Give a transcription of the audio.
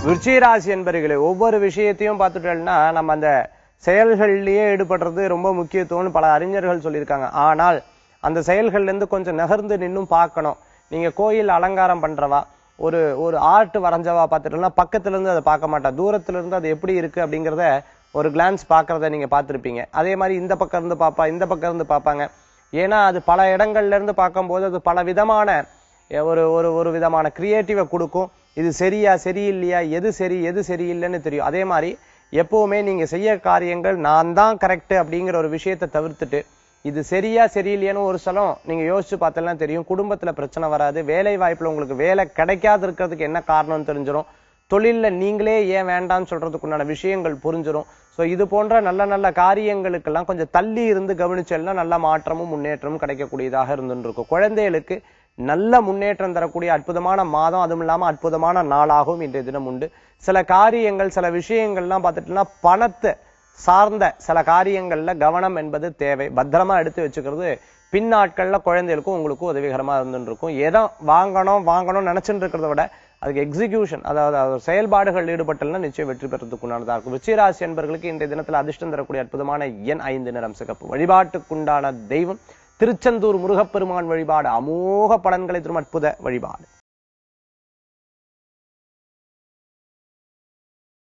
விருச்சிகராசி என்பர்களே ஒவ்வொரு விஷயத்தையும் பார்த்துட்டோம்னா நம்ம அந்த செயல்கள்லயே ஈடுபடுறது ரொம்ப முக்கியத்துவம்னு பல அறிஞர்கள் சொல்லியிருக்காங்க ஆனால் அந்த செயல்கள்ல இருந்து கொஞ்சம் நகர்ந்து நின்னும் பார்க்கணும் நீங்க கோயில் அலங்காரம் பண்றவா ஒரு ஒரு ஆர்ட் வரைஞ்சவா பார்த்துட்டோம்னா பக்கத்துல இருந்து அதை பார்க்க மாட்டா தூரத்துல இருந்து அது எப்படி இருக்கு அப்படிங்கறத ஒரு கிளான்ஸ் பார்க்கறத நீங்க பார்த்திருப்பீங்க அதே மாதிரி இந்த பக்கம் இருந்து பாப்பா இந்த பக்கம் இருந்து பார்ப்பாங்க ஏன்னா அது பல இடங்கள்ல இருந்து பார்க்கும்போது அது பல விதமான எ- ஒரு ஒரு ஒரு விதமான கிரியேட்டிவை கொடுக்கும் இது சரியா சரியில்லையா எது சரி எது சரியில்லைன்னு தெரியும் அதே மாதிரி எப்பவுமே நீங்க செய்ய காரியங்கள் நான் தான் கரெக்ட் அப்படிங்கிற ஒரு விஷயத்தை தவிர்த்துட்டு இது சரியா சரியில்லையான்னு ஒரு சலம் நீங்க யோசிச்சு பார்த்தா தெரியும் குடும்பத்துல பிரச்சனை வராது வேலை வாய்ப்புல உங்களுக்கு வேலை கிடைக்காது இருக்கிறதுக்கு என்ன காரணம்னு தெரிஞ்சிடும் தொழில்ல நீங்களே ஏன் வேண்டாம்னு சொல்றதுக்குண்டான விஷயங்கள் புரிஞ்சிடும் சோ இது போன்ற நல்ல நல்ல காரியங்களுக்கெல்லாம் கொஞ்சம் தள்ளி இருந்து கவனிச்சல்னா நல்ல மாற்றமும் முன்னேற்றமும் கிடைக்கக்கூடியதாக இருந்துட்டு இருக்கும் குழந்தைகளுக்கு நல்ல முன்னேற்றம் தரக்கூடிய அற்புதமான மாதம் அதுவும் இல்லாம அற்புதமான நாளாகவும் இன்றைய தினம் உண்டு சில காரியங்கள் சில விஷயங்கள்லாம் பார்த்துட்டோம்னா பணத்தை சார்ந்த சில காரியங்கள்ல கவனம் என்பது தேவை பத்திரமா எடுத்து வச்சுக்கிறது பின்னாட்கள்ல குழந்தைகளுக்கும் உங்களுக்கும் உதவிகரமா இருந்துட்டு இருக்கும் எதை வாங்கணும் வாங்கணும்னு நினைச்சுட்டு இருக்கிறத விட அதுக்கு எக்ஸிகியூஷன் அதாவது அது செயல்பாடுகள் ஈடுபட்டல்னா நிச்சயம் வெற்றி பெறதுக்குண்டானதா இருக்கும் விருச்சிகராசி என்பர்களுக்கு இன்றைய தினத்துல அதிர்ஷ்டம் தரக்கூடிய அற்புதமான எண் ஐந்து நிறம் சிகப்பு வழிபாட்டுக்குண்டான தெய்வம் திருச்செந்தூர் முருகப்பெருமான் வழிபாடு அமோக பலன்களை தரும் அற்புத வழிபாடு